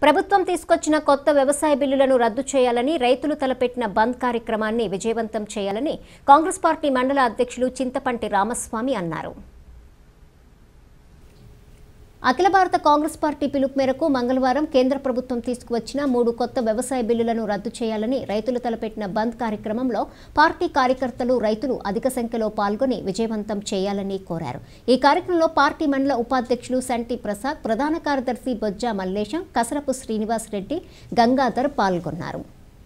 ప్రభుత్వం తీసుకొచ్చిన కొత్త వ్యవసాయ బిల్లులను రద్దు చేయాలని రైతులు తలపెట్టిన బంద్ కార్యక్రమాన్ని విజయవంతం చేయాలని కాంగ్రెస్ పార్టీ మండల అధ్యక్షులు చింతపంటి రామస్వామి అన్నారు అఖిల భారత కాంగ్రెస్ పార్టీ పిలుపు మేరకు మంగళవారం కేంద్ర ప్రభుత్వం తీసుకువచ్చిన మూడు కొత్త వ్యవసాయ బిల్లులను రద్దు చేయాలని రైతులు తలపెట్టిన బంద్ కార్యక్రమంలో పార్టీ కార్యకర్తలు రైతులు అధిక సంఖ్యలో పాల్గొని విజయవంతం చేయాలని కోరారు ఈ కార్యక్రమంలో పార్టీ మండల ఉపాధ్యక్షులు సంటి ప్రసాద్ ప్రధాన కార్యదర్శి బొజ్జా మల్లేశం కసరపు శ్రీనివాస్ రెడ్డి గంగాధర్ పాల్గొన్నారు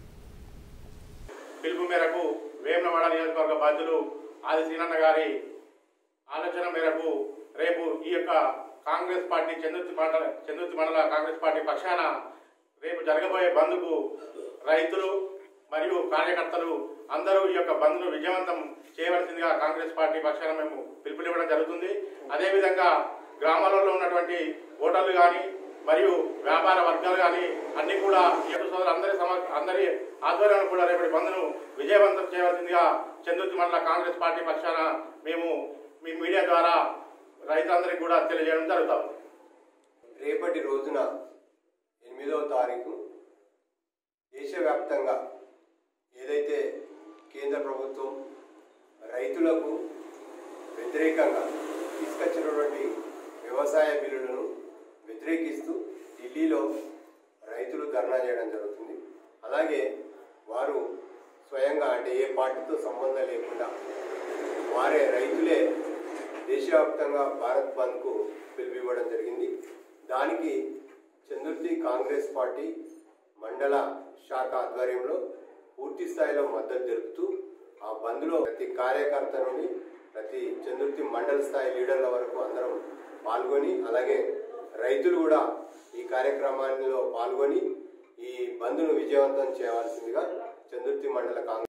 పిలుపు మేరకు వేములవాడ నియోజకవర్గ బాధ్యులు ఆది శ్రీనన్న గారి ఆలోచన మేరకు రేపు ఈ యొక్క కాంగ్రెస్ పార్టీ చందుర్తి మండల చందుర్తి మండల కాంగ్రెస్ పార్టీ పక్షాన రేపు జరగబోయే బంద్కు రైతులు మరియు కార్యకర్తలు అందరూ ఈ యొక్క బంద్ను విజయవంతం చేయవలసిందిగా కాంగ్రెస్ పార్టీ పక్షాన మేము పిలుపునివ్వడం జరుగుతుంది అదేవిధంగా గ్రామాలలో ఉన్నటువంటి ఓటర్లు కానీ మరియు వ్యాపార వర్గాలు కానీ అన్ని కూడా ఈ యొక్క సోదరు అందరి సమ అందరి ఆధ్వర్యంలో కూడా రేపటి బంద్ను విజయవంతం చేయవలసిందిగా చంద్రుతి మండల కాంగ్రెస్ పార్టీ పక్షాన మేము మీ మీడియా ద్వారా రైతులందరికీ కూడా తెలియజేయడం జరుగుతాం రేపటి రోజున ఎనిమిదవ తారీఖు దేశవ్యాప్తంగా ఏదైతే కేంద్ర ప్రభుత్వం రైతులకు వ్యతిరేకంగా తీసుకొచ్చినటువంటి వ్యవసాయ బిల్లులను వ్యతిరేకిస్తూ ఢిల్లీలో రైతులు ధర్నా చేయడం జరుగుతుంది అలాగే వారు స్వయంగా అంటే ఏ పార్టీతో సంబంధం లేకుండా వారే రైతులే దేశవ్యాప్తంగా భారత్ బంద్కు పిలుపునివ్వడం జరిగింది దానికి చందుర్తి కాంగ్రెస్ పార్టీ మండల శాఖ ఆధ్వర్యంలో పూర్తి స్థాయిలో మద్దతు తెలుపుతూ ఆ బంద్లో ప్రతి కార్యకర్త నుండి ప్రతి చందుర్తి మండల స్థాయి లీడర్ల వరకు అందరం పాల్గొని అలాగే రైతులు కూడా ఈ కార్యక్రమాల్లో పాల్గొని ఈ బంద్ను విజయవంతం చేయవలసిందిగా చందుర్తి మండల కాంగ్రెస్